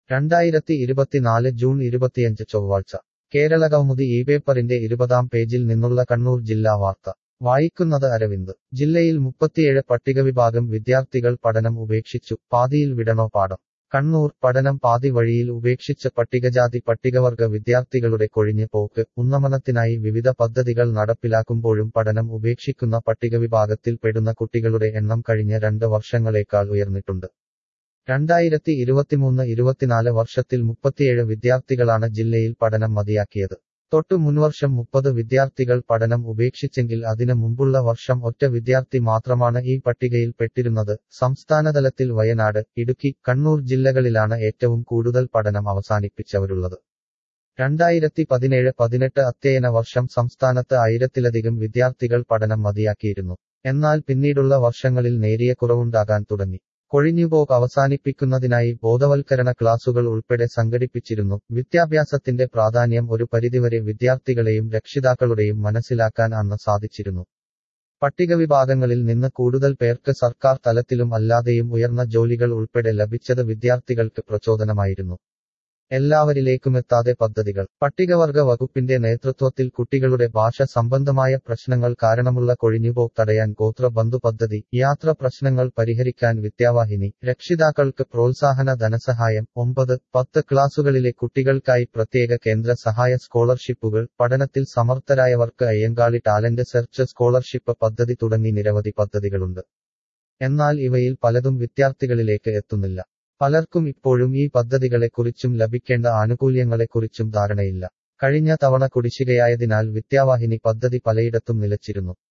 രണ്ടായിരത്തി ഇരുപത്തിനാല് ജൂൺ ഇരുപത്തിയഞ്ച് ചൊവ്വാഴ്ച കേരള കൗമുദി ഈ പേപ്പറിന്റെ ഇരുപതാം പേജിൽ നിന്നുള്ള കണ്ണൂർ ജില്ലാ വാർത്ത വായിക്കുന്നത് അരവിന്ദ് ജില്ലയിൽ മുപ്പത്തിയേഴ് പട്ടികവിഭാഗം വിദ്യാർത്ഥികൾ പഠനം ഉപേക്ഷിച്ചു പാതിയിൽ വിടണോ പാഠം കണ്ണൂർ പഠനം പാതി വഴിയിൽ ഉപേക്ഷിച്ച പട്ടികജാതി പട്ടികവർഗ വിദ്യാർത്ഥികളുടെ കൊഴിഞ്ഞ് പോക്ക് ഉന്നമനത്തിനായി വിവിധ പദ്ധതികൾ നടപ്പിലാക്കുമ്പോഴും പഠനം ഉപേക്ഷിക്കുന്ന പട്ടികവിഭാഗത്തിൽ പെടുന്ന കുട്ടികളുടെ എണ്ണം കഴിഞ്ഞ രണ്ട് വർഷങ്ങളേക്കാൾ ഉയർന്നിട്ടുണ്ട് രണ്ടായിരത്തി ഇരുപത്തിമൂന്ന് ഇരുപത്തിനാല് വർഷത്തിൽ മുപ്പത്തിയേഴ് വിദ്യാർത്ഥികളാണ് ജില്ലയിൽ പഠനം മതിയാക്കിയത് തൊട്ടു മുൻവർഷം മുപ്പത് വിദ്യാർത്ഥികൾ പഠനം ഉപേക്ഷിച്ചെങ്കിൽ അതിന് മുമ്പുള്ള വർഷം ഒറ്റ വിദ്യാർത്ഥി മാത്രമാണ് ഈ പട്ടികയിൽ പെട്ടിരുന്നത് സംസ്ഥാനതലത്തിൽ വയനാട് ഇടുക്കി കണ്ണൂർ ജില്ലകളിലാണ് ഏറ്റവും കൂടുതൽ പഠനം അവസാനിപ്പിച്ചവരുള്ളത് രണ്ടായിരത്തി പതിനേഴ് പതിനെട്ട് അധ്യയന വർഷം സംസ്ഥാനത്ത് ആയിരത്തിലധികം വിദ്യാർത്ഥികൾ പഠനം മതിയാക്കിയിരുന്നു എന്നാൽ പിന്നീടുള്ള വർഷങ്ങളിൽ നേരിയ കുറവുണ്ടാകാൻ തുടങ്ങി കൊഴിഞ്ഞുപോക്ക് അവസാനിപ്പിക്കുന്നതിനായി ബോധവൽക്കരണ ക്ലാസുകൾ ഉൾപ്പെടെ സംഘടിപ്പിച്ചിരുന്നു വിദ്യാഭ്യാസത്തിന്റെ പ്രാധാന്യം ഒരു പരിധിവരെ വിദ്യാർത്ഥികളെയും രക്ഷിതാക്കളുടെയും മനസ്സിലാക്കാൻ അന്ന് സാധിച്ചിരുന്നു പട്ടികവിഭാഗങ്ങളിൽ നിന്ന് കൂടുതൽ പേർക്ക് സർക്കാർ തലത്തിലും അല്ലാതെയും ഉയർന്ന ജോലികൾ ഉൾപ്പെടെ ലഭിച്ചത് വിദ്യാർത്ഥികൾക്ക് പ്രചോദനമായിരുന്നു എല്ലാവരിലേക്കുമെത്താതെ പദ്ധതികൾ പട്ടികവർഗ വകുപ്പിന്റെ നേതൃത്വത്തിൽ കുട്ടികളുടെ ഭാഷ സംബന്ധമായ പ്രശ്നങ്ങൾ കാരണമുള്ള കൊഴിഞ്ഞുപോക്ക് തടയാൻ ഗോത്ര ബന്ധു പദ്ധതി യാത്ര പ്രശ്നങ്ങൾ പരിഹരിക്കാൻ വിദ്യാവാഹിനി രക്ഷിതാക്കൾക്ക് പ്രോത്സാഹന ധനസഹായം ഒമ്പത് പത്ത് ക്ലാസുകളിലെ കുട്ടികൾക്കായി പ്രത്യേക കേന്ദ്ര സഹായ സ്കോളർഷിപ്പുകൾ പഠനത്തിൽ സമർത്ഥരായവർക്ക് അയ്യങ്കാളി ടാലന്റ് സെർച്ച് സ്കോളർഷിപ്പ് പദ്ധതി തുടങ്ങി നിരവധി പദ്ധതികളുണ്ട് എന്നാൽ ഇവയിൽ പലതും വിദ്യാർത്ഥികളിലേക്ക് എത്തുന്നില്ല പലർക്കും ഇപ്പോഴും ഈ പദ്ധതികളെക്കുറിച്ചും ലഭിക്കേണ്ട ആനുകൂല്യങ്ങളെക്കുറിച്ചും ധാരണയില്ല കഴിഞ്ഞ തവണ കുടിശ്ശികയായതിനാൽ വിദ്യാവാഹിനി പദ്ധതി പലയിടത്തും നിലച്ചിരുന്നു